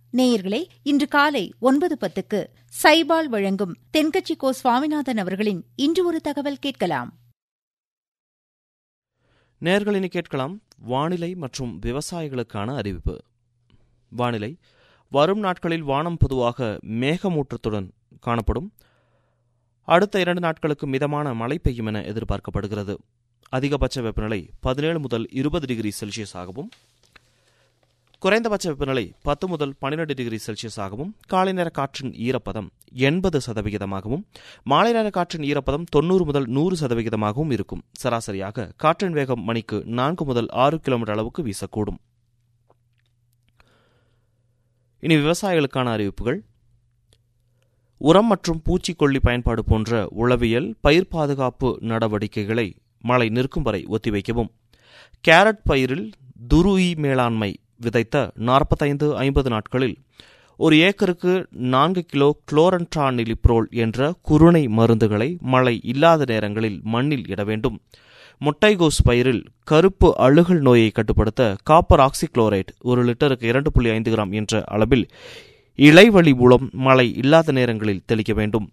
நேயர்களே இன்று காலை ஒன்பது பத்துக்கு சைபால் வழங்கும் தென்கட்சி கோ சுவாமிநாதன் அவர்களின் இன்று ஒரு தகவல் கேட்கலாம் நேர்களினி கேட்கலாம் வானிலை மற்றும் விவசாயிகளுக்கான அறிவிப்பு வானிலை வரும் நாட்களில் வானம் பொதுவாக மேகமூட்டத்துடன் காணப்படும் அடுத்த இரண்டு நாட்களுக்கு மிதமான மழை பெய்யும் என எதிர்பார்க்கப்படுகிறது அதிகபட்ச வெப்பநிலை பதினேழு முதல் இருபது டிகிரி செல்சியஸ் ஆகவும் குறைந்தபட்ச வெப்பநிலை பத்து முதல் பன்னிரண்டு டிகிரி செல்சியஸ் ஆகவும் காலை நேர காற்றின் ஈரப்பதம் எண்பது சதவிகிதமாகவும் மாலை நேர காற்றின் ஈரப்பதம் தொண்ணூறு முதல் நூறு சதவிகிதமாகவும் இருக்கும் சராசரியாக காற்றின் வேகம் மணிக்கு நான்கு முதல் ஆறு கிலோமீட்டர் அளவுக்கு வீசக்கூடும் இனி விவசாயிகளுக்கான அறிவிப்புகள் உரம் மற்றும் பூச்சிக்கொல்லி பயன்பாடு போன்ற உளவியல் பயிர் பாதுகாப்பு நடவடிக்கைகளை மழை நிற்கும் வரை ஒத்திவைக்கவும் கேரட் பயிரில் துருயி மேலாண்மை விதைத்த நாற்பத்தைந்து ஐம்பது நாட்களில் ஒரு ஏக்கருக்கு நான்கு கிலோ குளோரன்ட்ரானிலிப்ரோல் என்ற குருணை மருந்துகளை மழை இல்லாத நேரங்களில் மண்ணில் இட வேண்டும் முட்டைகோஸ் பயிரில் கருப்பு அழுகல் நோயை கட்டுப்படுத்த காப்பர் ஆக்சிக்ளோரைட் ஒரு லிட்டருக்கு இரண்டு புள்ளி ஐந்து கிராம் என்ற அளவில் இலைவழி மூலம் மழை இல்லாத நேரங்களில் தெளிக்க வேண்டும்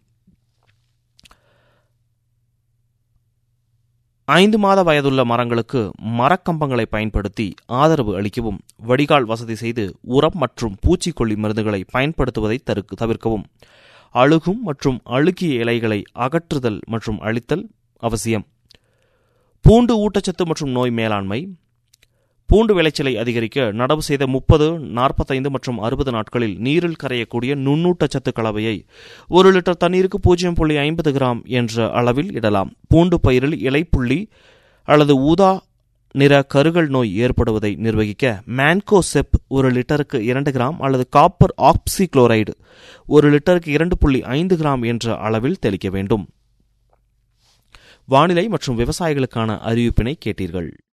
ஐந்து மாத வயதுள்ள மரங்களுக்கு மரக்கம்பங்களை பயன்படுத்தி ஆதரவு அளிக்கவும் வடிகால் வசதி செய்து உரம் மற்றும் பூச்சிக்கொல்லி மருந்துகளை பயன்படுத்துவதை தருக்கு தவிர்க்கவும் அழுகும் மற்றும் அழுகிய இலைகளை அகற்றுதல் மற்றும் அழித்தல் அவசியம் பூண்டு ஊட்டச்சத்து மற்றும் நோய் மேலாண்மை பூண்டு விளைச்சலை அதிகரிக்க நடவு செய்த முப்பது நாற்பத்தைந்து மற்றும் அறுபது நாட்களில் நீரில் கரையக்கூடிய நுண்ணூட்டச்சத்து கலவையை ஒரு லிட்டர் தண்ணீருக்கு பூஜ்ஜியம் புள்ளி ஐம்பது கிராம் என்ற அளவில் இடலாம் பூண்டு பயிரில் இலைப்புள்ளி அல்லது ஊதா நிற கருகள் நோய் ஏற்படுவதை நிர்வகிக்க மேன்கோசெப் ஒரு லிட்டருக்கு இரண்டு கிராம் அல்லது காப்பர் ஆக்சிக்ளோரைடு ஒரு லிட்டருக்கு இரண்டு புள்ளி ஐந்து கிராம் என்ற அளவில் தெளிக்க வேண்டும் வானிலை மற்றும் விவசாயிகளுக்கான அறிவிப்பினை கேட்டீர்கள்